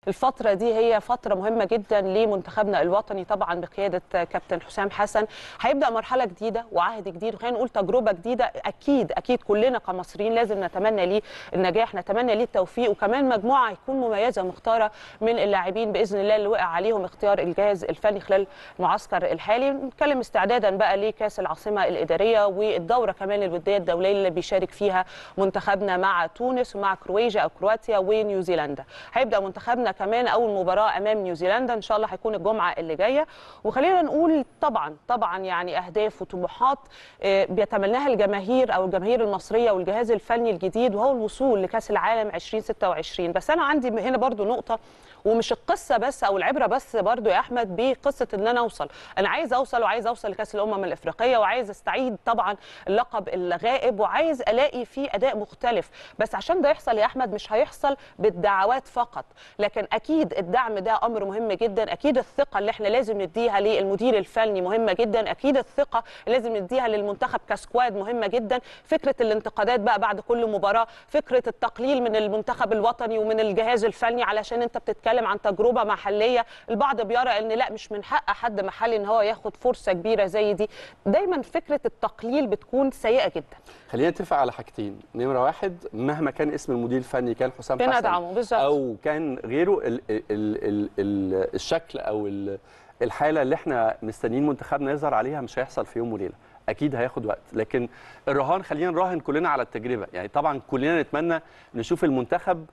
الفترة دي هي فترة مهمة جدا لمنتخبنا الوطني طبعا بقيادة كابتن حسام حسن هيبدأ مرحلة جديدة وعهد جديد وخلينا نقول تجربة جديدة أكيد أكيد كلنا كمصريين لازم نتمنى ليه النجاح نتمنى ليه التوفيق وكمان مجموعة هيكون مميزة مختارة من اللاعبين بإذن الله اللي وقع عليهم اختيار الجهاز الفني خلال المعسكر الحالي نتكلم استعدادا بقى لكأس العاصمة الإدارية والدورة كمان الودية الدولية اللي بيشارك فيها منتخبنا مع تونس ومع كرواتيا أو كرواتيا ونيوزيلندا هيبدأ منتخبنا كمان اول مباراه امام نيوزيلندا ان شاء الله هيكون الجمعه اللي جايه وخلينا نقول طبعا طبعا يعني اهداف وطموحات بيتمناها الجماهير او الجماهير المصريه والجهاز الفني الجديد وهو الوصول لكاس العالم 2026 بس انا عندي هنا برضو نقطه ومش القصه بس او العبره بس برضو يا احمد بقصه ان انا اوصل انا عايز اوصل وعايز اوصل لكاس الامم الافريقيه وعايز استعيد طبعا اللقب الغائب وعايز الاقي فيه اداء مختلف بس عشان ده يحصل يا احمد مش هيحصل بالدعوات فقط لكن اكيد الدعم ده امر مهم جدا اكيد الثقه اللي احنا لازم نديها للمدير الفني مهمه جدا اكيد الثقه لازم نديها للمنتخب كسكواد مهمه جدا فكره الانتقادات بقى بعد كل مباراه فكره التقليل من المنتخب الوطني ومن الجهاز الفني علشان انت بتتكلم بنتكلم عن تجربه محليه البعض بيرى ان لا مش من حق حد محلي ان هو ياخد فرصه كبيره زي دي دايما فكره التقليل بتكون سيئه جدا خلينا نتفق على حاجتين نمره واحد مهما كان اسم المدير الفني كان حسام حسن بندعمه بالظبط او كان غيره ال ال ال ال الشكل او ال الحاله اللي احنا مستنيين منتخبنا يظهر عليها مش هيحصل في يوم وليله اكيد هياخد وقت لكن الرهان خلينا نراهن كلنا على التجربه يعني طبعا كلنا نتمنى نشوف المنتخب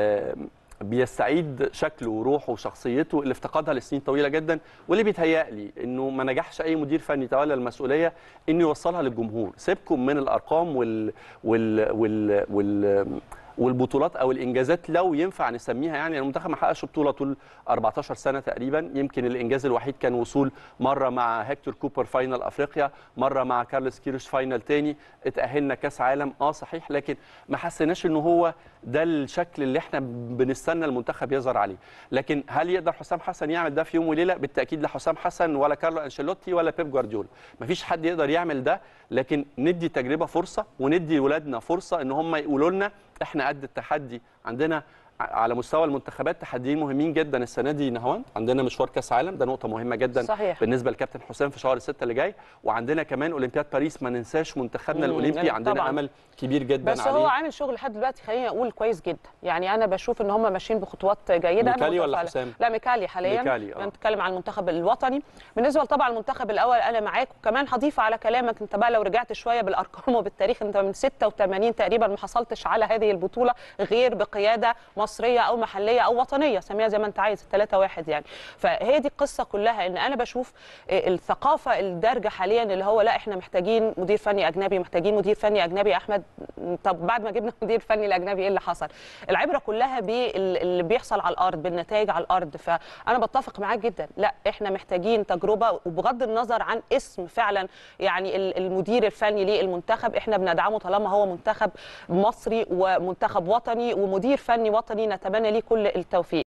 بيستعيد شكله وروحه وشخصيته اللي افتقدها لسنين طويله جدا واللي بيتهيألي انه ما نجحش اي مدير فني تولى المسؤوليه انه يوصلها للجمهور سيبكم من الارقام وال وال وال, وال والبطولات او الانجازات لو ينفع نسميها يعني المنتخب ما حققش بطوله طول 14 سنه تقريبا يمكن الانجاز الوحيد كان وصول مره مع هيكتور كوبر فاينل افريقيا مره مع كارلوس كيروش فاينل تاني اتاهلنا كاس عالم اه صحيح لكن ما حسيناش ان هو ده الشكل اللي احنا بنستنى المنتخب يظهر عليه لكن هل يقدر حسام حسن يعمل ده في يوم وليله بالتاكيد لا حسام حسن ولا كارلو انشيلوتي ولا بيب جوارديولا مفيش حد يقدر يعمل ده لكن ندي تجربه فرصه وندي ولادنا فرصه ان هم يقولوا لنا احنا قد التحدي عندنا على مستوى المنتخبات تحديين مهمين جدا السنه دي نهوان عندنا مشوار كاس عالم ده نقطه مهمه جدا صحيح. بالنسبه لكابتن حسام في شهر 6 اللي جاي وعندنا كمان اولمبياد باريس ما ننساش منتخبنا الاولمبي عندنا طبعاً. امل كبير جدا بس عليه هو عامل شغل لحد دلوقتي خليني اقول كويس جدا يعني انا بشوف ان هم ماشيين بخطوات جيده ميكالي أنا ولا متفائلة. حسام؟ لا ميكالي حاليا ميكالي، آه. بنتكلم عن المنتخب الوطني بالنسبه طبعا المنتخب الاول انا معاك وكمان هضيف على كلامك انت بقى لو رجعت شويه بالارقام وبالتاريخ انت من 86 تقريبا ما حصلتش على هذه البطوله غير بقياده مصريه او محليه او وطنيه سميها زي ما انت عايز 3 1 يعني فهي دي القصه كلها ان انا بشوف الثقافه الدارجه حاليا اللي هو لا احنا محتاجين مدير فني اجنبي محتاجين مدير فني اجنبي يا احمد طب بعد ما جبنا مدير فني الاجنبي ايه اللي حصل العبره كلها باللي بيحصل على الارض بالنتائج على الارض فانا بتفق معاك جدا لا احنا محتاجين تجربه وبغض النظر عن اسم فعلا يعني المدير الفني للمنتخب احنا بندعمه طالما هو منتخب مصري ومنتخب وطني ومدير فني وطني نتمنى ليه كل التوفيق